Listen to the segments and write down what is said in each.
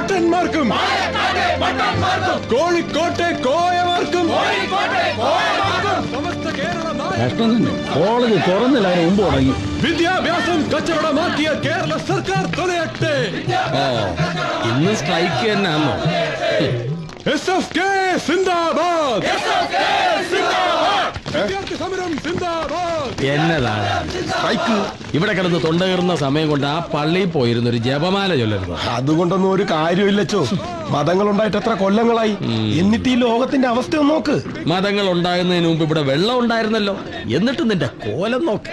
ഭട്ടന്മാർക്കും കോഴിക്കോട്ടെ കോയമാർക്കും സമസ്ത കേരള നായ- കഷ്ടം തന്നെ കോളേജ് തുറന്നില്ല അതിന് മുമ്പ് തുടങ്ങി വിദ്യാഭ്യാസം കച്ചവടമാക്കിയ കേരള സർക്കാർ തുണയട്ടെ ഓ ഇന്ന് സ്ട്രൈക്ക് തന്നെയാണോ എസ് എഫ് കെ സിന്ദാബാദ് വിദ്യാർത്ഥി സമരം സിന്ദാബാദ് എന്നതാണ് സ്ട്രൈക്ക് ഇവിടെ കിടന്ന് തൊണ്ട കയറുന്ന സമയം കൊണ്ട് ആ പള്ളിയിൽ പോയിരുന്ന ഒരു ജപമാല ചൊല്ലരുത് അതുകൊണ്ടൊന്നും ഒരു കാര്യമില്ലച്ചോ മതങ്ങൾ ഉണ്ടായിട്ട് എത്ര കൊല്ലങ്ങളായി എന്നിട്ട് ഈ ലോകത്തിന്റെ അവസ്ഥ ഒന്ന് നോക്ക് മതങ്ങൾ ഉണ്ടാകുന്നതിന് മുമ്പ് ഇവിടെ വെള്ളം ഉണ്ടായിരുന്നല്ലോ എന്നിട്ട് നിന്റെ കോലം നോക്ക്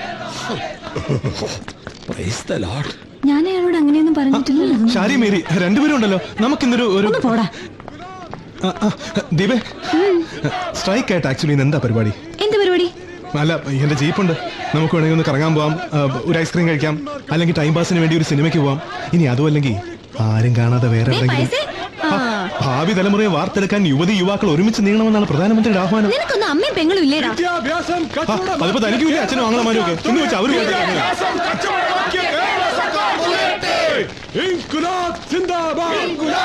Praise the Lord. ഞാൻ അയാളോട് അങ്ങനെയൊന്നും പറഞ്ഞിട്ടില്ലല്ലോ ഷാരി മേരി രണ്ടുപേരും ഉണ്ടല്ലോ നമുക്കിന്നൊരു ഒരു ഒന്ന് പോടാ ആ, ആ, ദീപേ സ്ട്രൈക്ക് ആയിട്ട് ആക്ച്വലി ഇന്ന് എന്താ പരിപാടി എന്ത് പരിപാടി അല്ല എന്റെ ജീപ്പുണ്ട് നമുക്ക് വേണമെങ്കിൽ ഒന്ന് കറങ്ങാൻ പോവാം ആ, ഒരു ഐസ്ക്രീം കഴിക്കാം അല്ലെങ്കിൽ ടൈം പാസിന് വേണ്ടി ഒരു സിനിമയ്ക്ക് പോവാം ഇനി അതും അല്ലെങ്കിൽ ആരും കാണാതെ വേറെ ദേ, എവിടെയെങ്കിലും പൈസേ? ആ. ഭാവി തലമുറയെ വാർത്തെടുക്കാൻ യുവതി യുവാക്കൾ ഒരുമിച്ച് നീങ്ങണമെന്നാണ് പ്രധാനമന്ത്രിയുടെ ആഹ്വാനം നിനക്കൊന്നും അമ്മയും പെങ്ങളും ഇല്ലേടാ വിദ്യാഭ്യാസം ആ, അതിപ്പോ കച്ചവടം തനിക്കും ഇല്ലേ അച്ഛനും ആങ്ങളമാരും ഒക്കെ ഇന്ന് വെച്ച് അവര് വേണ്ട വിദ്യാഭ്യാസം കച്ചവടമാക്കിയ കേരള സർക്കാർ തുണയട്ടെ ഇൻകുലാബ് സിന്ദാബാദ്